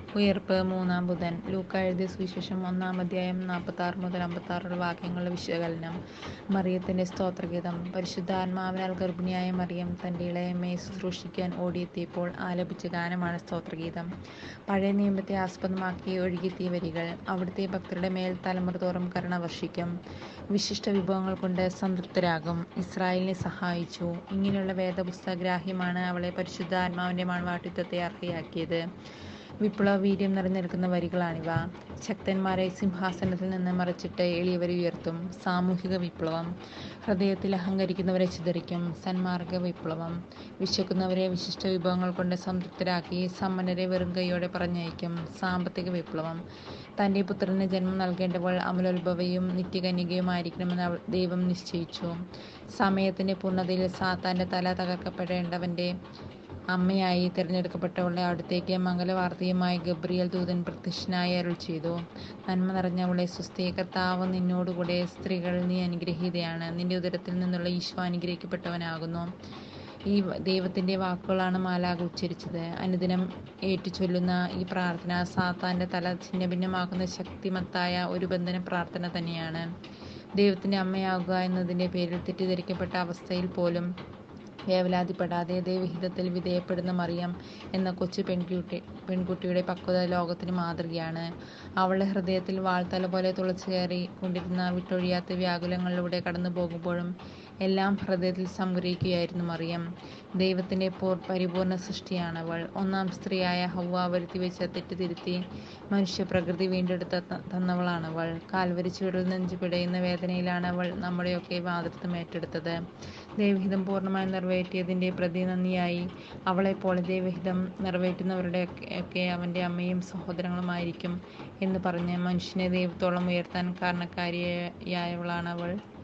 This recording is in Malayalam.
ഉയിർപ്പ് മൂന്നാം ബുധൻ ലൂക്ക എഴുതിയ സുവിശേഷം ഒന്നാം അധ്യായം നാൽപ്പത്താറ് മുതൽ അമ്പത്താറുള്ള വാക്യങ്ങളുടെ വിശകലനം മറിയത്തിൻ്റെ സ്തോത്രഗീതം പരിശുദ്ധാത്മാവിനാൽ ഗർഭിണിയായ മറിയം തൻ്റെ ഇളയമ്മയെ ശുശ്രൂഷിക്കാൻ ഓടിയെത്തിയപ്പോൾ ആലപിച്ച ഗാനമാണ് സ്തോത്രഗീതം പഴയ നിയമത്തെ ആസ്പദമാക്കി ഒഴുകിയെത്തിയ വരികൾ അവിടുത്തെ ഭക്തരുടെ മേൽ തലമുറ തോറും കരുണ വർഷിക്കും വിശിഷ്ട വിഭവങ്ങൾ കൊണ്ട് സംതൃപ്തരാകും ഇസ്രായേലിനെ സഹായിച്ചു ഇങ്ങനെയുള്ള വേദപുസ്തകഗ്രാഹ്യമാണ് അവളെ പരിശുദ്ധാത്മാവിൻ്റെ മൺവാട്ടിത്വത്തെ അർഹയാക്കിയത് വിപ്ലവ വീര്യം നിറഞ്ഞു നിൽക്കുന്ന വരികളാണിവ ശക്തന്മാരെ സിംഹാസനത്തിൽ നിന്ന് മറിച്ചിട്ട് എളിയവരെ ഉയർത്തും സാമൂഹിക വിപ്ലവം ഹൃദയത്തിൽ അഹങ്കരിക്കുന്നവരെ ചിതറിക്കും സന്മാർഗ വിപ്ലവം വിശക്കുന്നവരെ വിശിഷ്ട വിഭവങ്ങൾ കൊണ്ട് സംതൃപ്തരാക്കി സമ്പന്നരെ വെറും കൈയോടെ പറഞ്ഞയക്കും സാമ്പത്തിക വിപ്ലവം തൻ്റെ പുത്രന് ജന്മം നൽകേണ്ടവൾ അമലോത്ഭവയും നിത്യകന്യകയുമായിരിക്കണമെന്ന് ദൈവം നിശ്ചയിച്ചു സമയത്തിൻ്റെ പൂർണ്ണതയിൽ സാത്താൻ്റെ തല തകർക്കപ്പെടേണ്ടവൻ്റെ അമ്മയായി തിരഞ്ഞെടുക്കപ്പെട്ടവളുടെ അടുത്തേക്ക് മംഗലവാർത്തയുമായി ഗബ്രിയൽ ദൂതൻ പ്രത്യക്ഷനായി അരുൾ ചെയ്തു നന്മ നിറഞ്ഞവളെ സുസ്ഥി കർത്താവ് നിന്നോടുകൂടെ സ്ത്രീകൾ നീ അനുഗ്രഹീതയാണ് നിന്റെ ഉദരത്തിൽ നിന്നുള്ള ഈശോ അനുഗ്രഹിക്കപ്പെട്ടവനാകുന്നു ഈ ദൈവത്തിൻ്റെ വാക്കുകളാണ് മാലാഖ ഉച്ചരിച്ചത് അനുദിനം ഏറ്റുചൊല്ലുന്ന ഈ പ്രാർത്ഥന സാത്താൻ്റെ തല ഛിന്ന ഭിന്നമാക്കുന്ന ശക്തിമത്തായ ഒരു ബന്ധന പ്രാർത്ഥന തന്നെയാണ് ദൈവത്തിൻ്റെ അമ്മയാകുക എന്നതിൻ്റെ പേരിൽ തെറ്റിദ്ധരിക്കപ്പെട്ട അവസ്ഥയിൽ പോലും വേവലാതിപ്പെടാതെ ദൈവഹിതത്തിൽ വിധേയപ്പെടുന്ന മറിയം എന്ന കൊച്ചു പെൺകുട്ടി പെൺകുട്ടിയുടെ പക്വത ലോകത്തിന് മാതൃകയാണ് അവളുടെ ഹൃദയത്തിൽ വാൾത്തല പോലെ തുളച്ചു കയറി കൊണ്ടിരുന്ന വിട്ടൊഴിയാത്ത വ്യാകുലങ്ങളിലൂടെ കടന്നു പോകുമ്പോഴും എല്ലാം ഹൃദയത്തിൽ സംഗ്രഹിക്കുകയായിരുന്നു മറിയം ദൈവത്തിൻ്റെ പൂർ പരിപൂർണ സൃഷ്ടിയാണ് അവൾ ഒന്നാം സ്ത്രീയായ ഹൗവ വരുത്തി വെച്ച തെറ്റുതിരുത്തി മനുഷ്യ പ്രകൃതി വീണ്ടെടുത്ത തന്നവളാണവൾ കാൽവരി ചുവടിൽ നെഞ്ചു പിടയുന്ന വേദനയിലാണ് അവൾ നമ്മുടെയൊക്കെ മാതൃത്വം ഏറ്റെടുത്തത് ദൈവഹിതം പൂർണ്ണമായി നിറവേറ്റിയതിൻ്റെ പ്രതി നന്ദിയായി അവളെപ്പോലെ ദൈവഹിതം നിറവേറ്റുന്നവരുടെ ഒക്കെ അവൻ്റെ അമ്മയും സഹോദരങ്ങളുമായിരിക്കും എന്ന് പറഞ്ഞ് മനുഷ്യനെ ദൈവത്തോളം ഉയർത്താൻ കാരണക്കാരിയായവളാണ് അവൾ